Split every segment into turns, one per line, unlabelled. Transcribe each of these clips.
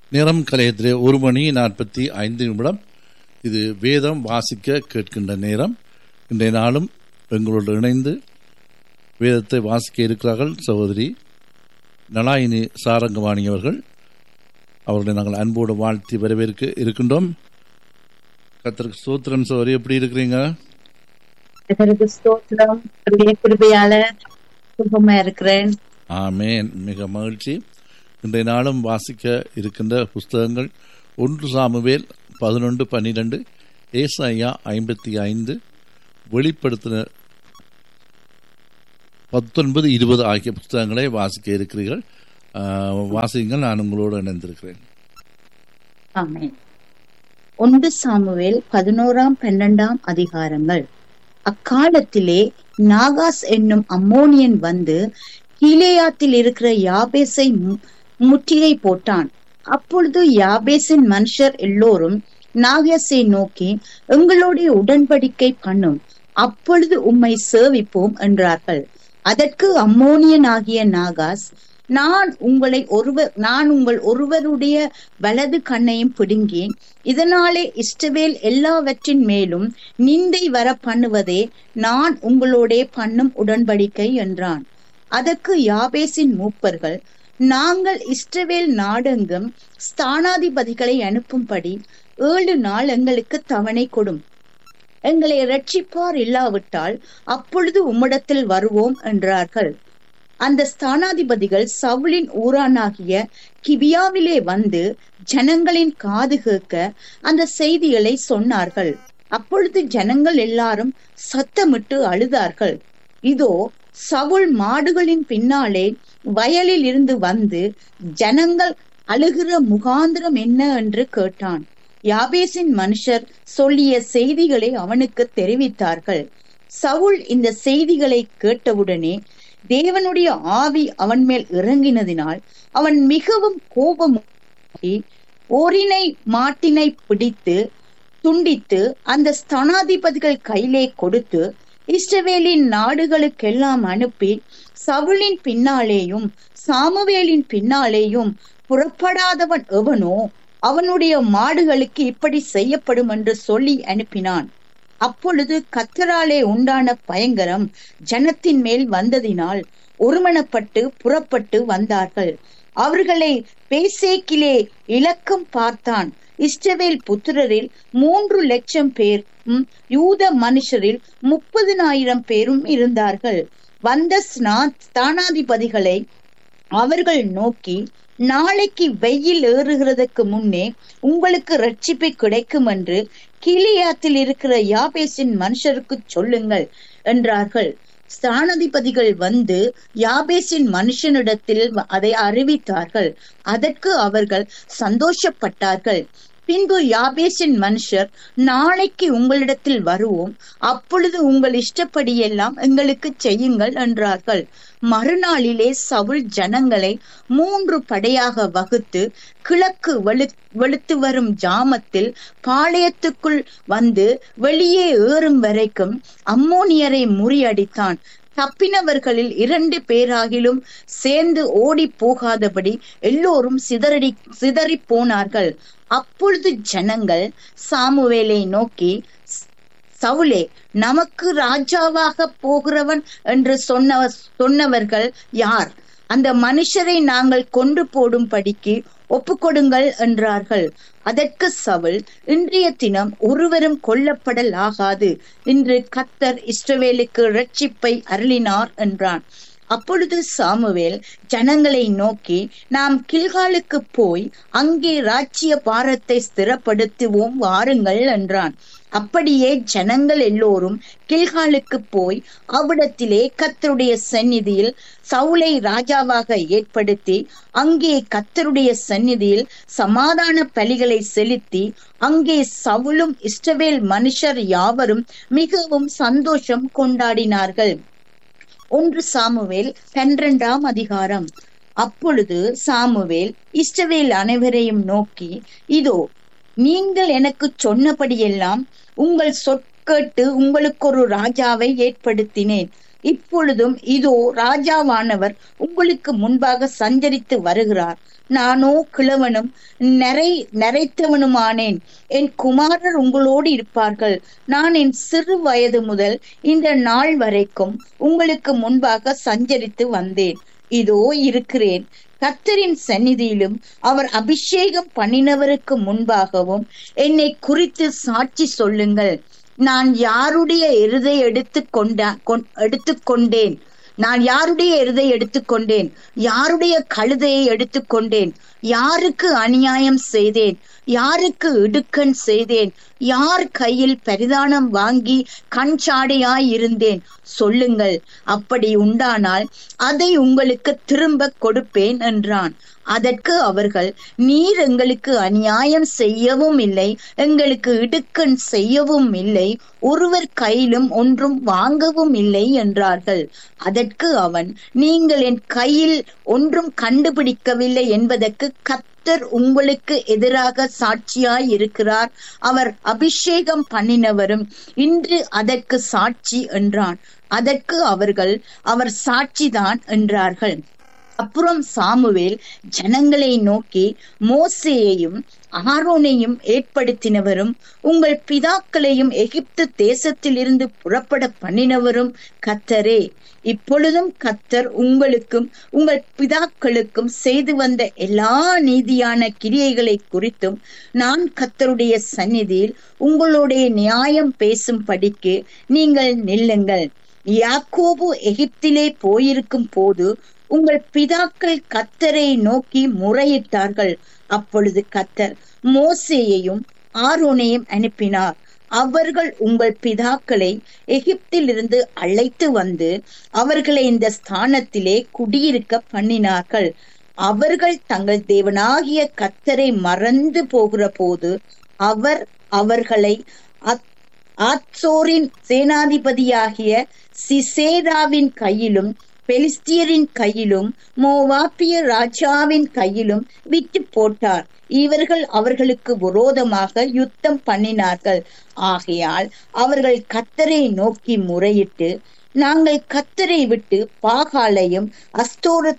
நேரம் கலையத்திலே ஒரு மணி நாற்பத்தி ஐந்து நிமிடம் இது வேதம் வாசிக்க கேட்கின்ற நேரம் இன்றைய நாளும் எங்களோடு இணைந்து வேதத்தை வாசிக்க இருக்கிறார்கள் சகோதரி நலாயினி சாரங்கவாணி அவர்கள் அவர்களை நாங்கள் அன்போடு வாழ்த்தி வரவேற்க இருக்கின்றோம் கத்தருக்கு சோத்திரம் சோதரி எப்படி இருக்கிறீங்க
கர்த்தருக்கு ஸ்தோத்திரம் அவருடைய கிருபையால சுகமா இருக்கிறேன்
ஆமேன் மிக மகிழ்ச்சி இன்றைய நாளும் வாசிக்க இருக்கின்ற புஸ்தகங்கள் ஒன்று சாமுவேல் பதினொன்று பன்னிரெண்டு ஏசாயா ஐம்பத்தி ஐந்து வெளிப்படுத்தின பத்தொன்பது இருபது ஆகிய புஸ்தகங்களை வாசிக்க இருக்கிறீர்கள் ஆஹ், வாசியுங்கள் நான் உங்களோடு இணைந்திருக்கிறேன்
ஆமென் ஒன்று சாமுவேல் பதினோராம் பன்னெண்டாம் அதிகாரங்கள் அக்காலத்திலே நாகாஸ் என்னும் அம்மோனியன் வந்து கீலேயாத்தில் இருக்கிற யாபேசை மு- முற்றுகை போட்டான் அப்பொழுது யாபேசின் மனுஷர் எல்லோரும் நாகாஸை நோக்கி எங்களுடைய உடன்படிக்கை பண்ணும் அப்பொழுது உம்மை சேவிப்போம் என்றார்கள் அதற்கு அம்மோனியன் ஆகிய நாகாஸ் நான் உங்களை ஒருவர் நான் உங்கள் ஒருவருடைய வலது கண்ணையும் பிடுங்கி இதனாலே இஷ்டவேல் எல்லாவற்றின் மேலும் நிந்தை வர பண்ணுவதே நான் உங்களோடே பண்ணும் உடன்படிக்கை என்றான் அதற்கு யாபேசின் மூப்பர்கள் நாங்கள் இஸ்ரவேல் நாடெங்கும் ஸ்தானாதிபதிகளை அனுப்பும்படி ஏழு நாள் எங்களுக்கு தவணை கொடும் எங்களை ரட்சிப்பார் இல்லாவிட்டால் அப்பொழுது உம்மிடத்தில் வருவோம் என்றார்கள் அந்த ஸ்தானாதிபதிகள் சவுலின் ஊரானாகிய கிபியாவிலே வந்து ஜனங்களின் காது கேட்க அந்த செய்திகளை சொன்னார்கள் அப்பொழுது ஜனங்கள் எல்லாரும் சத்தமிட்டு அழுதார்கள் இதோ சவுல் மாடுகளின் பின்னாலே வயலில் இருந்து வந்து ஜனங்கள் அழுகிற முகாந்திரம் என்ன என்று கேட்டான் யாபேசின் மனுஷர் சொல்லிய செய்திகளை அவனுக்கு தெரிவித்தார்கள் சவுல் இந்த செய்திகளை கேட்டவுடனே தேவனுடைய ஆவி அவன் மேல் இறங்கினதினால் அவன் மிகவும் கோபமாகி ஓரினை மாட்டினை பிடித்து துண்டித்து அந்த ஸ்தனாதிபதிகள் கையிலே கொடுத்து இஸ்ரவேலின் நாடுகளுக்கெல்லாம் அனுப்பி சவுலின் பின்னாலேயும் சாமுவேலின் பின்னாலேயும் புறப்படாதவன் எவனோ அவனுடைய மாடுகளுக்கு இப்படி செய்யப்படும் என்று சொல்லி அனுப்பினான் அப்பொழுது கத்தராலே உண்டான பயங்கரம் ஜனத்தின் மேல் வந்ததினால் ஒருமனப்பட்டு புறப்பட்டு வந்தார்கள் அவர்களை பேசேக்கிலே இலக்கம் பார்த்தான் இஸ்ரவேல் புத்திரரில் மூன்று லட்சம் பேர் யூத மனுஷரில் முப்பதினாயிரம் பேரும் இருந்தார்கள் வந்த ஸ்நா- ஸ்தானாதிபதிகளை அவர்கள் நோக்கி நாளைக்கு வெயில் ஏறுகிறதுக்கு முன்னே உங்களுக்கு ரட்சிப்பு கிடைக்கும் என்று கீலியாத்தில் இருக்கிற யாபேசின் மனுஷருக்கு சொல்லுங்கள் என்றார்கள் ஸ்தானாதிபதிகள் வந்து யாபேசின் மனுஷனிடத்தில் அதை அறிவித்தார்கள் அதற்கு அவர்கள் சந்தோஷப்பட்டார்கள் பின்பு யாபேசின் மனுஷர் நாளைக்கு உங்களிடத்தில் வருவோம் அப்பொழுது உங்கள் இஷ்டப்படியெல்லாம் எங்களுக்கு செய்யுங்கள் என்றார்கள் மறுநாளிலே சவுல் ஜனங்களை மூன்று படையாக வகுத்து கிழக்கு வெளு வெளுத்து வரும் ஜாமத்தில் பாளையத்துக்குள் வந்து வெளியே ஏறும் வரைக்கும் அம்மோனியரை முறியடித்தான் தப்பினவர்களில் இரண்டு பேராகிலும் சேர்ந்து ஓடி போகாதபடி எல்லோரும் சிதறடி சிதறி போனார்கள் அப்பொழுது ஜனங்கள் சாமுவேலை நோக்கி சவுலே நமக்கு ராஜாவாக போகிறவன் என்று சொன்ன சொன்னவர்கள் யார் அந்த மனுஷரை நாங்கள் கொண்டு போடும்படிக்கு ஒப்புக்கொடுங்கள் என்றார்கள் அதற்கு சவுல் இன்றைய தினம் ஒருவரும் கொல்லப்படல் ஆகாது இன்று கத்தர் இஸ்ரவேலுக்கு ரட்சிப்பை அருளினார் என்றான் அப்பொழுது சாமுவேல் ஜனங்களை நோக்கி நாம் கில்காலுக்கு போய் அங்கே ராஜ்ய பாரத்தை ஸ்திரப்படுத்துவோம் வாருங்கள் என்றான் அப்படியே ஜனங்கள் எல்லோரும் கில்காலுக்கு போய் அவ்விடத்திலே கத்தருடைய சந்நிதியில் சவுலை ராஜாவாக ஏற்படுத்தி அங்கே கத்தருடைய சந்நிதியில் சமாதான பலிகளை செலுத்தி அங்கே சவுலும் இஸ்ரவேல் மனுஷர் யாவரும் மிகவும் சந்தோஷம் கொண்டாடினார்கள் ஒன்று சாமுவேல் பன்னிரண்டாம் அதிகாரம் அப்பொழுது சாமுவேல் இஸ்ரவேல் அனைவரையும் நோக்கி இதோ நீங்கள் எனக்கு சொன்னபடியெல்லாம் உங்கள் சொற்கேட்டு உங்களுக்கு ஒரு ராஜாவை ஏற்படுத்தினேன் இப்பொழுதும் இதோ ராஜாவானவர் உங்களுக்கு முன்பாக சஞ்சரித்து வருகிறார் நானோ கிழவனும் நரை நரைத்தவனுமானேன் என் குமாரர் உங்களோடு இருப்பார்கள் நான் என் சிறு வயது முதல் இந்த நாள் வரைக்கும் உங்களுக்கு முன்பாக சஞ்சரித்து வந்தேன் இதோ இருக்கிறேன் கர்த்தரின் சந்நிதியிலும் அவர் அபிஷேகம் பண்ணினவருக்கு முன்பாகவும் என்னை குறித்து சாட்சி சொல்லுங்கள் நான் யாருடைய எருதை எடுத்து கொண்ட எடுத்துக்கொண்டேன் நான் யாருடைய எருதை எடுத்துக்கொண்டேன் யாருடைய கழுதையை எடுத்துக்கொண்டேன் யாருக்கு அநியாயம் செய்தேன் யாருக்கு இடுக்கண் செய்தேன் யார் கையில் பரிதானம் வாங்கி கண்சாடையாய் இருந்தேன் சொல்லுங்கள் அப்படி உண்டானால் அதை உங்களுக்கு திரும்ப கொடுப்பேன் என்றான் அதற்கு அவர்கள் நீர் எங்களுக்கு அநியாயம் செய்யவும் இல்லை எங்களுக்கு இடுக்கண் செய்யவும் இல்லை ஒருவர் கையிலும் ஒன்றும் வாங்கவும் இல்லை என்றார்கள் அதற்கு அவன் நீங்கள் என் கையில் ஒன்றும் கண்டுபிடிக்கவில்லை என்பதற்கு கத்தர் உங்களுக்கு எதிராக சாட்சியாய் இருக்கிறார் அவர் அபிஷேகம் பண்ணினவரும் இன்று அதற்கு சாட்சி என்றான் அதற்கு அவர்கள் அவர் சாட்சிதான் என்றார்கள் அப்புறம் சாமுவேல் ஜனங்களை நோக்கி மோசேயையும் ஆரோனையும் ஏற்படுத்தினவரும் உங்கள் பிதாக்களையும் எகிப்து தேசத்தில் இருந்து புறப்பட பண்ணினவரும் கத்தரே இப்பொழுதும் கத்தர் உங்களுக்கும் உங்கள் பிதாக்களுக்கும் செய்து வந்த எல்லா நீதியான கிரியைகளை குறித்தும் நான் கத்தருடைய சந்நிதியில் உங்களுடைய நியாயம் பேசும் படிக்கு நீங்கள் நில்லுங்கள் யாக்கோபு எகிப்திலே போயிருக்கும் போது உங்கள் பிதாக்கள் கத்தரை நோக்கி முறையிட்டார்கள் அப்பொழுது கத்தர் மோசேயையும் ஆரோனையும் அனுப்பினார் அவர்கள் உங்கள் பிதாக்களை எகிப்திலிருந்து அழைத்து வந்து அவர்களை இந்த ஸ்தானத்திலே குடியிருக்க பண்ணினார்கள் அவர்கள் தங்கள் தேவனாகிய கத்தரை மறந்து போகிற போது அவர் அவர்களை ஆத்சோரின் சேனாதிபதியாகிய சிசேராவின் கையிலும் பெலிஸ்தியரின் கையிலும் மோவாப்பிய ராஜாவின் கையிலும் விட்டு போட்டார் இவர்கள் அவர்களுக்கு விரோதமாக யுத்தம் பண்ணினார்கள் ஆகையால் அவர்கள் கத்தரை நோக்கி முறையிட்டு நாங்கள் கத்தரை விட்டு பாகாலையும் அஸ்தோர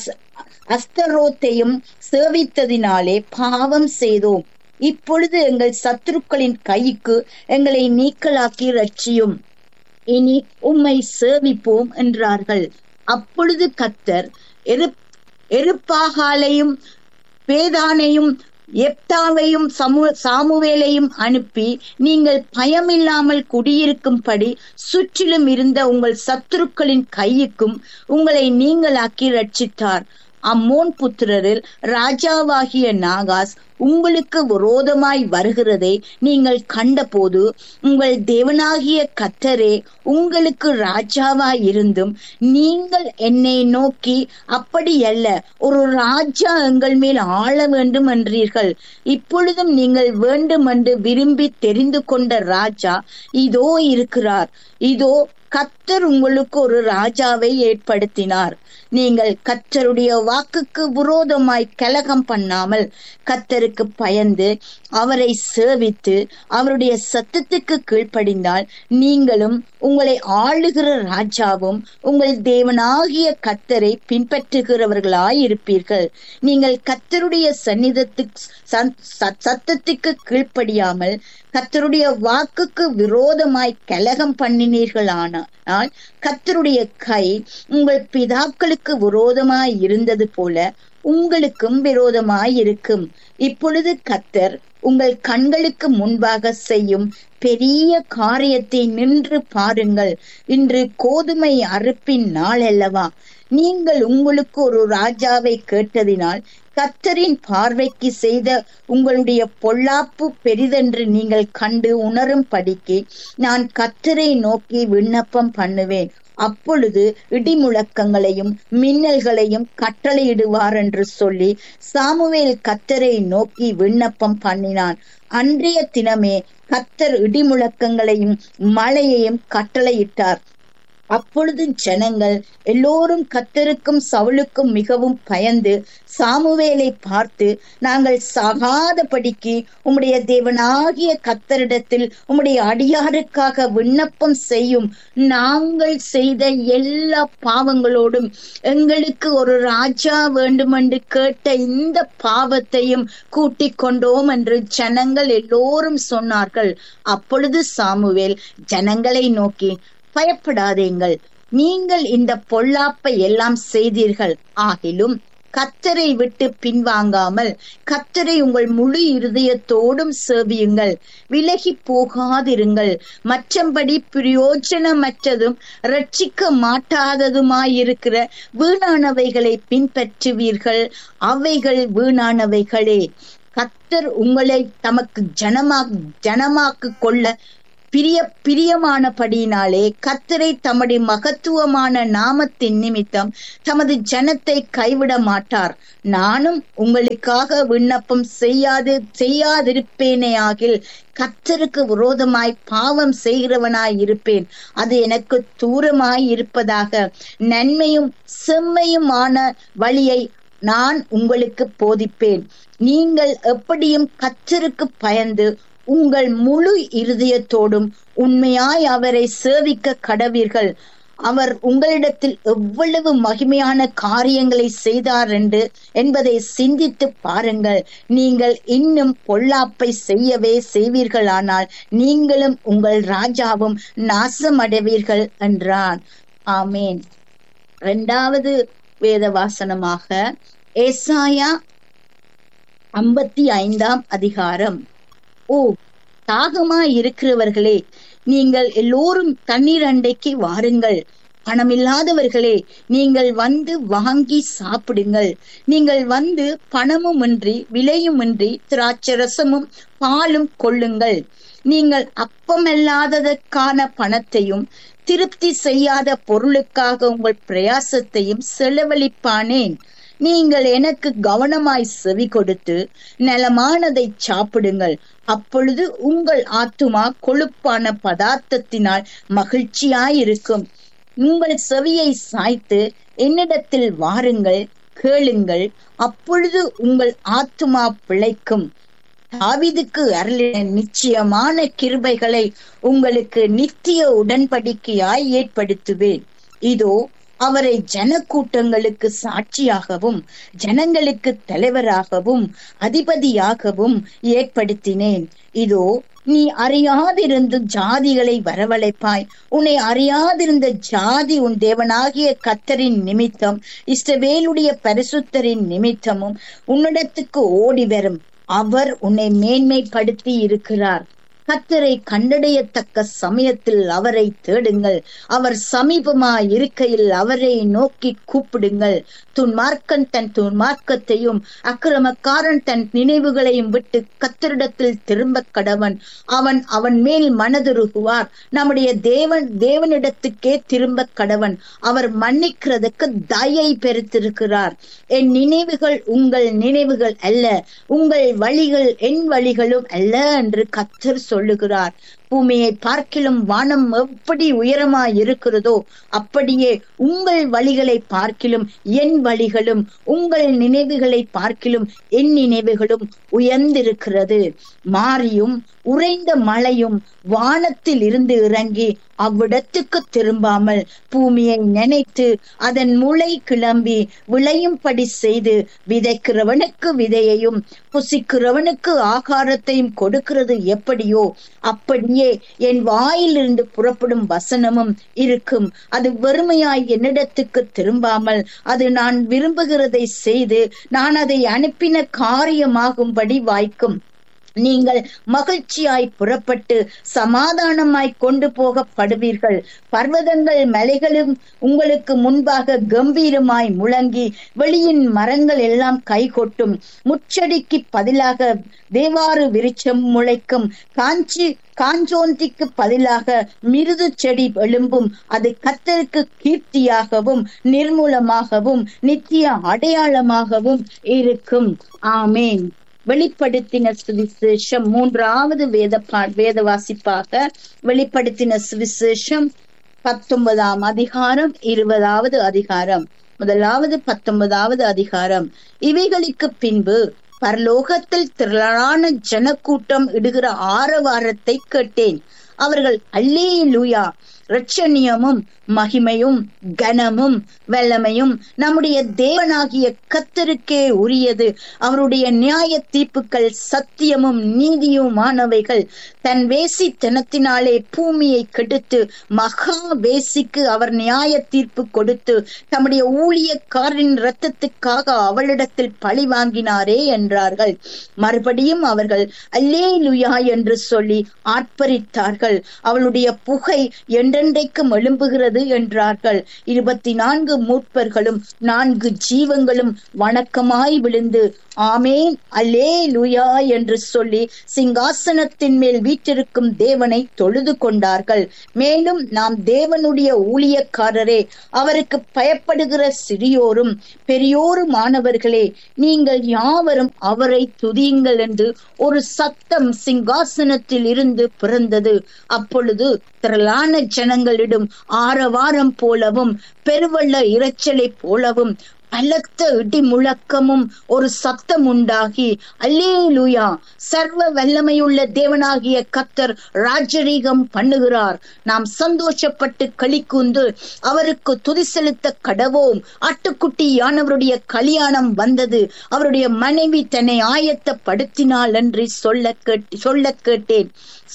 அஸ்தரோத்தையும் சேவித்ததினாலே பாவம் செய்தோம் இப்பொழுது எங்கள் சத்துருக்களின் கைக்கு எங்களை நீக்கலாக்கி ரட்சியும் இனி உம்மை சேவிப்போம் என்றார்கள் அப்பொழுது கத்தர் எரு எருப்பாகாலையும் பேதானையும் எப்தாவையும் சமு சாமுவேலையும் அனுப்பி நீங்கள் பயமில்லாமல் குடியிருக்கும்படி சுற்றிலும் இருந்த உங்கள் சத்துருக்களின் கையுக்கும் உங்களை நீங்களாக்கி ரட்சித்தார் அம்மோன் புத்திரரில் ராஜாவாகிய நாகாஸ் உங்களுக்கு விரோதமாய் வருகிறதை நீங்கள் கண்டபோது உங்கள் தேவனாகிய கத்தரே உங்களுக்கு ராஜாவாய் இருந்தும் நீங்கள் என்னை நோக்கி அப்படி அல்ல ஒரு ராஜா எங்கள் மேல் ஆள வேண்டும் என்றீர்கள் இப்பொழுதும் நீங்கள் வேண்டும் என்று விரும்பி தெரிந்து கொண்ட ராஜா இதோ இருக்கிறார் இதோ கத்தர் உங்களுக்கு ஒரு ராஜாவை ஏற்படுத்தினார் நீங்கள் கத்தருடைய வாக்குக்கு விரோதமாய் கலகம் பண்ணாமல் கத்தருக்கு பயந்து அவரை சேவித்து அவருடைய சத்தத்துக்கு கீழ்ப்படிந்தால் நீங்களும் உங்களை ஆளுகிற ராஜாவும் உங்கள் தேவனாகிய கத்தரை பின்பற்றுகிறவர்களாய் இருப்பீர்கள் நீங்கள் கத்தருடைய சந்நிதத்துக்கு சத்தத்துக்கு கீழ்ப்படியாமல் கத்தருடைய வாக்குக்கு விரோதமாய் கலகம் பண்ணினீர்களானால் கத்தருடைய கை உங்கள் பிதாக்களுக்கு விரோதமாய் இருந்தது போல உங்களுக்கும் விரோதமாய் இருக்கும் இப்பொழுது கத்தர் உங்கள் கண்களுக்கு முன்பாக செய்யும் பெரிய காரியத்தை நின்று பாருங்கள் இன்று கோதுமை அறுப்பின் நாள் அல்லவா நீங்கள் உங்களுக்கு ஒரு ராஜாவை கேட்டதினால் கத்தரின் பார்வைக்கு செய்த உங்களுடைய பொல்லாப்பு பெரிதென்று நீங்கள் கண்டு உணரும் படிக்கு நான் கத்தரை நோக்கி விண்ணப்பம் பண்ணுவேன் அப்பொழுது இடிமுழக்கங்களையும் மின்னல்களையும் கட்டளையிடுவார் என்று சொல்லி சாமுவேல் கத்தரை நோக்கி விண்ணப்பம் பண்ணினான் அன்றைய தினமே கத்தர் இடிமுழக்கங்களையும் மழையையும் கட்டளையிட்டார் அப்பொழுது ஜனங்கள் எல்லோரும் கத்தருக்கும் சவுலுக்கும் மிகவும் பயந்து சாமுவேலை பார்த்து நாங்கள் சாகாதபடிக்கு உம்முடைய தேவனாகிய கத்தரிடத்தில் உம்முடைய அடியாருக்காக விண்ணப்பம் செய்யும் நாங்கள் செய்த எல்லா பாவங்களோடும் எங்களுக்கு ஒரு ராஜா வேண்டுமென்று கேட்ட இந்த பாவத்தையும் கூட்டிக் கொண்டோம் என்று ஜனங்கள் எல்லோரும் சொன்னார்கள் அப்பொழுது சாமுவேல் ஜனங்களை நோக்கி பயப்படாதீங்கள் நீங்கள் இந்த பொல்லாப்பை எல்லாம் செய்தீர்கள் ஆகிலும் கத்தரை விட்டு பின்வாங்காமல் கத்தரை உங்கள் முழு இருதயத்தோடும் சேவியுங்கள் விலகி போகாதிருங்கள் மற்றபடி பிரயோஜனமற்றதும் ரட்சிக்க மாட்டாததுமாயிருக்கிற வீணானவைகளை பின்பற்றுவீர்கள் அவைகள் வீணானவைகளே கத்தர் உங்களை தமக்கு ஜனமா ஜனமாக்கு கொள்ள பிரிய பிரியமானபடியினாலே கத்தரை தம்முடைய மகத்துவமான நாமத்தின் நிமித்தம் தமது ஜனத்தை கைவிட மாட்டார் நானும் உங்களுக்காக விண்ணப்பம் செய்யாது செய்யாதிருப்பேனே ஆகில் கத்தருக்கு விரோதமாய் பாவம் செய்கிறவனாய் இருப்பேன் அது எனக்கு தூரமாய் இருப்பதாக நன்மையும் செம்மையுமான வழியை நான் உங்களுக்கு போதிப்பேன் நீங்கள் எப்படியும் கத்தருக்கு பயந்து உங்கள் முழு இருதயத்தோடும் உண்மையாய் அவரை சேவிக்க கடவீர்கள் அவர் உங்களிடத்தில் எவ்வளவு மகிமையான காரியங்களை செய்தார் என்று என்பதை சிந்தித்து பாருங்கள் நீங்கள் இன்னும் பொல்லாப்பை செய்யவே செய்வீர்களானால் நீங்களும் உங்கள் ராஜாவும் நாசமடைவீர்கள் என்றான் ஆமேன் இரண்டாவது வேத வாசனமாக ஏசாயா ஐம்பத்தி ஐந்தாம் அதிகாரம் ஓ தாகமா இருக்கிறவர்களே நீங்கள் எல்லோரும் தண்ணீர் அண்டைக்கு வாருங்கள் பணமில்லாதவர்களே நீங்கள் வந்து வாங்கி சாப்பிடுங்கள் நீங்கள் வந்து பணமும் இன்றி விலையும் இன்றி திராட்சரசமும் பாலும் கொள்ளுங்கள் நீங்கள் அப்பமல்லாததற்கான பணத்தையும் திருப்தி செய்யாத பொருளுக்காக உங்கள் பிரயாசத்தையும் செலவழிப்பானேன் நீங்கள் எனக்கு கவனமாய் செவி கொடுத்து நலமானதை சாப்பிடுங்கள் அப்பொழுது உங்கள் ஆத்துமா கொழுப்பான பதார்த்தத்தினால் மகிழ்ச்சியாயிருக்கும் உங்கள் செவியை சாய்த்து என்னிடத்தில் வாருங்கள் கேளுங்கள் அப்பொழுது உங்கள் ஆத்துமா பிழைக்கும் தாவிதுக்கு அருளின நிச்சயமான கிருபைகளை உங்களுக்கு நித்திய உடன்படிக்கையாய் ஏற்படுத்துவேன் இதோ அவரை ஜனக்கூட்டங்களுக்கு சாட்சியாகவும் ஜனங்களுக்கு தலைவராகவும் அதிபதியாகவும் ஏற்படுத்தினேன் இதோ நீ அறியாதிருந்து ஜாதிகளை வரவழைப்பாய் உன்னை அறியாதிருந்த ஜாதி உன் தேவனாகிய கத்தரின் நிமித்தம் இஷ்டவேலுடைய பரிசுத்தரின் நிமித்தமும் உன்னிடத்துக்கு ஓடி வரும் அவர் உன்னை மேன்மைப்படுத்தி இருக்கிறார் கத்தரை கண்டடையத்தக்க சமயத்தில் அவரை தேடுங்கள் அவர் சமீபமா இருக்கையில் அவரை நோக்கி கூப்பிடுங்கள் துன்மார்க்கன் தன் துன்மார்க்கத்தையும் அக்கிரமக்காரன் தன் நினைவுகளையும் விட்டு கத்தரிடத்தில் திரும்ப கடவன் அவன் அவன் மேல் மனதுருகுவார் நம்முடைய தேவன் தேவனிடத்துக்கே திரும்ப கடவன் அவர் மன்னிக்கிறதுக்கு தயை பெருத்திருக்கிறார் என் நினைவுகள் உங்கள் நினைவுகள் அல்ல உங்கள் வழிகள் என் வழிகளும் அல்ல என்று கத்தர் சொல்லுகிறார் பூமியை பார்க்கிலும் வானம் எப்படி உயரமாய் இருக்கிறதோ அப்படியே உங்கள் வழிகளை பார்க்கிலும் என் வழிகளும் உங்கள் நினைவுகளை பார்க்கிலும் என் நினைவுகளும் உயர்ந்திருக்கிறது மாறியும் உறைந்த மழையும் வானத்தில் இருந்து இறங்கி அவ்விடத்துக்கு திரும்பாமல் பூமியை நினைத்து அதன் முளை கிளம்பி விளையும்படி செய்து விதைக்கிறவனுக்கு விதையையும் புசிக்கிறவனுக்கு ஆகாரத்தையும் கொடுக்கிறது எப்படியோ அப்படியே என் வாயிலிருந்து புறப்படும் வசனமும் இருக்கும் அது வெறுமையாய் என்னிடத்துக்கு திரும்பாமல் அது நான் விரும்புகிறதை செய்து நான் அதை அனுப்பின காரியமாகும்படி வாய்க்கும் நீங்கள் மகிழ்ச்சியாய் புறப்பட்டு சமாதானமாய் கொண்டு போகப்படுவீர்கள் பர்வதங்கள் மலைகளும் உங்களுக்கு முன்பாக கம்பீரமாய் முழங்கி வெளியின் மரங்கள் எல்லாம் கைகொட்டும் முச்சடிக்கு பதிலாக தேவாறு விருட்சம் முளைக்கும் காஞ்சி காஞ்சோந்திக்கு பதிலாக மிருது செடி எழும்பும் அது கத்தருக்கு கீர்த்தியாகவும் நிர்மூலமாகவும் நித்திய அடையாளமாகவும் இருக்கும் ஆமேன் வெளிப்படுத்தின சுவிசேஷம் மூன்றாவது வேத பா வேத வாசிப்பாக வெளிப்படுத்தின சுவிசேஷம் பத்தொன்பதாம் அதிகாரம் இருபதாவது அதிகாரம் முதலாவது பத்தொன்பதாவது அதிகாரம் இவைகளுக்கு பின்பு பரலோகத்தில் திரளான ஜனக்கூட்டம் இடுகிற ஆரவாரத்தை கேட்டேன் அவர்கள் அல்லே லூயா ரட்சணியமும் மகிமையும் கனமும் வல்லமையும் நம்முடைய தேவனாகிய கத்தருக்கே உரியது அவருடைய நியாய தீர்ப்புகள் சத்தியமும் நீதியுமானவைகள் தன் வேசித்தனத்தினாலே பூமியை கெடுத்து மகா வேசிக்கு அவர் நியாய தீர்ப்பு கொடுத்து தம்முடைய ஊழியக்காரின் இரத்தத்துக்காக அவளிடத்தில் பழி வாங்கினாரே என்றார்கள் மறுபடியும் அவர்கள் அல்லே லுயா என்று சொல்லி ஆர்ப்பரித்தார்கள் அவளுடைய புகை என்றென்றைக்கும் எழும்புகிறது என்றார்கள் இருபத்தி நான்கு மூப்பர்களும் நான்கு ஜீவங்களும் வணக்கமாய் விழுந்து ஆமேன் அல்லே லுயா என்று சொல்லி சிங்காசனத்தின் மேல் வீற்றிருக்கும் தேவனை தொழுது கொண்டார்கள் மேலும் நாம் தேவனுடைய ஊழியக்காரரே அவருக்கு பயப்படுகிற சிறியோரும் பெரியோருமானவர்களே நீங்கள் யாவரும் அவரை துதியுங்கள் என்று ஒரு சத்தம் சிங்காசனத்தில் இருந்து பிறந்தது அப்பொழுது திரளான ஜனங்களிடம் ஆரவாரம் போலவும் பெருவெள்ள இரைச்சலை போலவும் பலத்த இடி முழக்கமும் ஒரு சத்தம் உண்டாகி அல்லேலூயா சர்வ வல்லமையுள்ள தேவனாகிய கத்தர் ராஜரீகம் பண்ணுகிறார் நாம் சந்தோஷப்பட்டு களிக்குந்து அவருக்கு துதி செலுத்த கடவோம் ஆட்டுக்குட்டியானவருடைய கல்யாணம் வந்தது அவருடைய மனைவி தன்னை ஆயத்தப்படுத்தினாள் என்று சொல்ல கேட்டு சொல்ல கேட்டேன்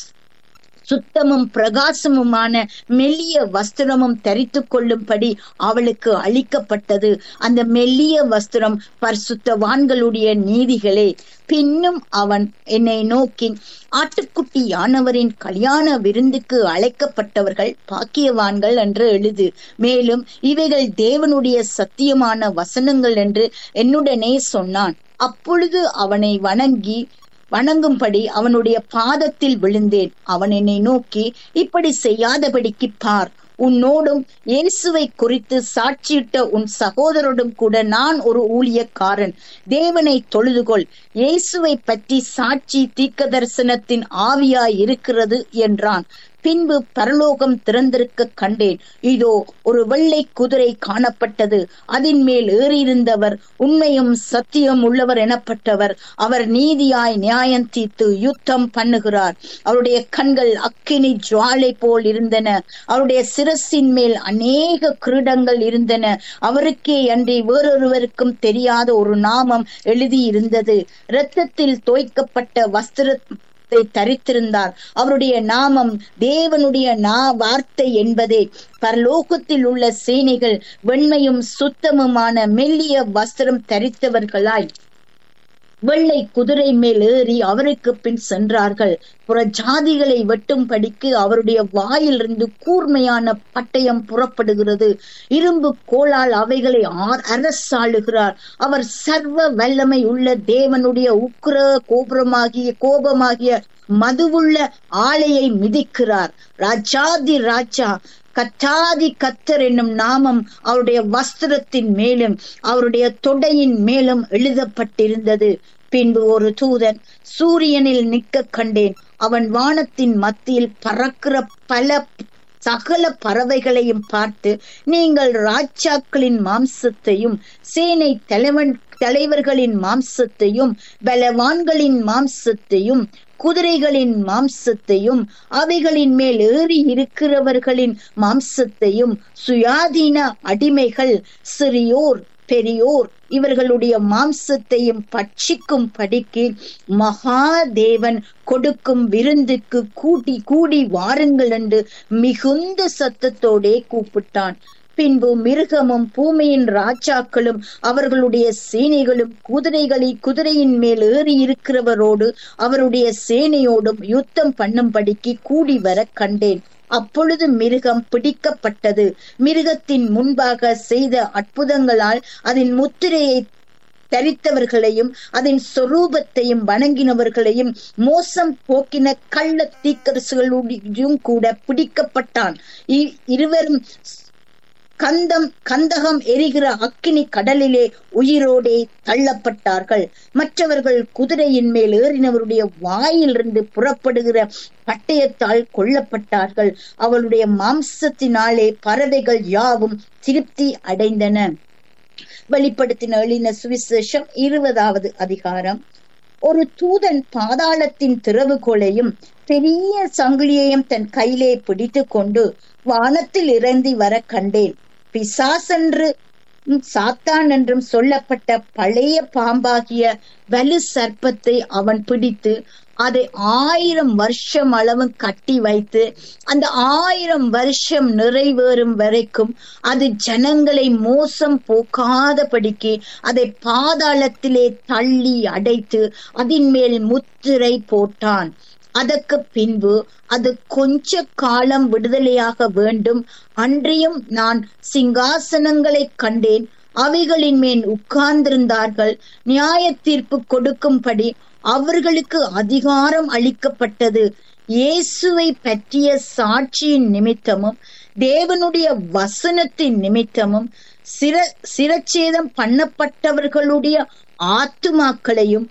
சுத்தமும் பிரகாசமுமான மெல்லிய வஸ்திரமும் தரித்து கொள்ளும்படி அவளுக்கு அளிக்கப்பட்டது அந்த மெல்லிய வஸ்திரம் பரிசுத்தவான்களுடைய நீதிகளே பின்னும் அவன் என்னை நோக்கி ஆட்டுக்குட்டியானவரின் கல்யாண விருந்துக்கு அழைக்கப்பட்டவர்கள் பாக்கியவான்கள் என்று எழுது மேலும் இவைகள் தேவனுடைய சத்தியமான வசனங்கள் என்று என்னுடனே சொன்னான் அப்பொழுது அவனை வணங்கி வணங்கும்படி அவனுடைய பாதத்தில் விழுந்தேன் அவன் என்னை நோக்கி இப்படி செய்யாதபடிக்கு பார் உன்னோடும் இயேசுவை குறித்து சாட்சியிட்ட உன் சகோதரோடும் கூட நான் ஒரு ஊழியக்காரன் தேவனை தொழுதுகொள் இயேசுவை பற்றி சாட்சி தீக்க தரிசனத்தின் ஆவியாய் இருக்கிறது என்றான் பின்பு பரலோகம் திறந்திருக்க கண்டேன் இதோ ஒரு வெள்ளை குதிரை காணப்பட்டது அதன் மேல் ஏறியிருந்தவர் உண்மையும் சத்தியம் உள்ளவர் எனப்பட்டவர் அவர் நீதியாய் நியாயம் தீர்த்து யுத்தம் பண்ணுகிறார் அவருடைய கண்கள் அக்கினி ஜுவாலை போல் இருந்தன அவருடைய சிரசின் மேல் அநேக கிரீடங்கள் இருந்தன அவருக்கே அன்றி வேறொருவருக்கும் தெரியாத ஒரு நாமம் எழுதியிருந்தது இரத்தத்தில் தோய்க்கப்பட்ட வஸ்திர தரித்திருந்தார் அவருடைய நாமம் தேவனுடைய நா வார்த்தை என்பதே பரலோகத்தில் உள்ள சேனைகள் வெண்மையும் சுத்தமுமான மெல்லிய வஸ்திரம் தரித்தவர்களாய் வெள்ளை குதிரை மேல் ஏறி அவருக்கு பின் சென்றார்கள் புற ஜாதிகளை வெட்டும்படிக்கு அவருடைய வாயிலிருந்து கூர்மையான பட்டயம் புறப்படுகிறது இரும்பு கோளால் அவைகளை அரசாளுகிறார் அவர் சர்வ வல்லமை உள்ள தேவனுடைய உக்கிர கோபுரமாகிய கோபமாகிய மதுவுள்ள ஆலையை மிதிக்கிறார் ராஜாதி ராஜா கத்தாதி கத்தர் என்னும் நாமம் அவருடைய வஸ்திரத்தின் மேலும் அவருடைய தொடையின் மேலும் எழுதப்பட்டிருந்தது பின்பு ஒரு தூதன் சூரியனில் நிற்க கண்டேன் அவன் வானத்தின் மத்தியில் பறக்கிற பல சகல பறவைகளையும் பார்த்து நீங்கள் ராஜாக்களின் மாம்சத்தையும் சேனை தலைவன் தலைவர்களின் மாம்சத்தையும் பலவான்களின் மாம்சத்தையும் குதிரைகளின் மாம்சத்தையும் அவைகளின் மேல் ஏறி இருக்கிறவர்களின் மாம்சத்தையும் சுயாதீன அடிமைகள் சிறியோர் பெரியோர் இவர்களுடைய மாம்சத்தையும் பட்சிக்கும் படிக்கு மகாதேவன் கொடுக்கும் விருந்துக்கு கூட்டி கூடி வாருங்கள் என்று மிகுந்த சத்தத்தோடே கூப்பிட்டான் பின்பு மிருகமும் பூமியின் ராஜாக்களும் அவர்களுடைய சேனைகளும் குதிரைகளை குதிரையின் மேல் ஏறி இருக்கிறவரோடு அவருடைய சேனையோடும் யுத்தம் பண்ணும்படிக்கு கூடி வர கண்டேன் அப்பொழுது மிருகம் பிடிக்கப்பட்டது மிருகத்தின் முன்பாக செய்த அற்புதங்களால் அதன் முத்திரையை தரித்தவர்களையும் அதன் சொரூபத்தையும் வணங்கினவர்களையும் மோசம் போக்கின கள்ள தீக்கரசுகளுடையும் கூட பிடிக்கப்பட்டான் இருவரும் கந்தம் கந்தகம் எரிகிற அக்கினி கடலிலே உயிரோடே தள்ளப்பட்டார்கள் மற்றவர்கள் குதிரையின் மேல் ஏறினவருடைய வாயிலிருந்து புறப்படுகிற பட்டயத்தால் கொல்லப்பட்டார்கள் அவளுடைய மாம்சத்தினாலே பறவைகள் யாவும் திருப்தி அடைந்தன வெளிப்படுத்தின எழின சுவிசேஷம் இருபதாவது அதிகாரம் ஒரு தூதன் பாதாளத்தின் திறவுகோலையும் பெரிய சங்கிலியையும் தன் கையிலே பிடித்து கொண்டு வானத்தில் இறங்கி வர கண்டேன் பிசாசென்று சாத்தான் என்றும் சொல்லப்பட்ட பழைய பாம்பாகிய வலு சர்ப்பத்தை அவன் பிடித்து அதை ஆயிரம் வருஷம் அளவு கட்டி வைத்து அந்த ஆயிரம் வருஷம் நிறைவேறும் வரைக்கும் அது ஜனங்களை மோசம் போக்காதபடிக்கு அதை பாதாளத்திலே தள்ளி அடைத்து அதன் மேல் முத்திரை போட்டான் அதற்கு பின்பு அது கொஞ்ச காலம் விடுதலையாக வேண்டும் அன்றியும் நான் சிங்காசனங்களை கண்டேன் அவைகளின் மேல் உட்கார்ந்திருந்தார்கள் நியாய தீர்ப்பு கொடுக்கும்படி அவர்களுக்கு அதிகாரம் அளிக்கப்பட்டது இயேசுவை பற்றிய சாட்சியின் நிமித்தமும் தேவனுடைய வசனத்தின் நிமித்தமும் சிர சிரச்சேதம் பண்ணப்பட்டவர்களுடைய ஆத்துமாக்களையும்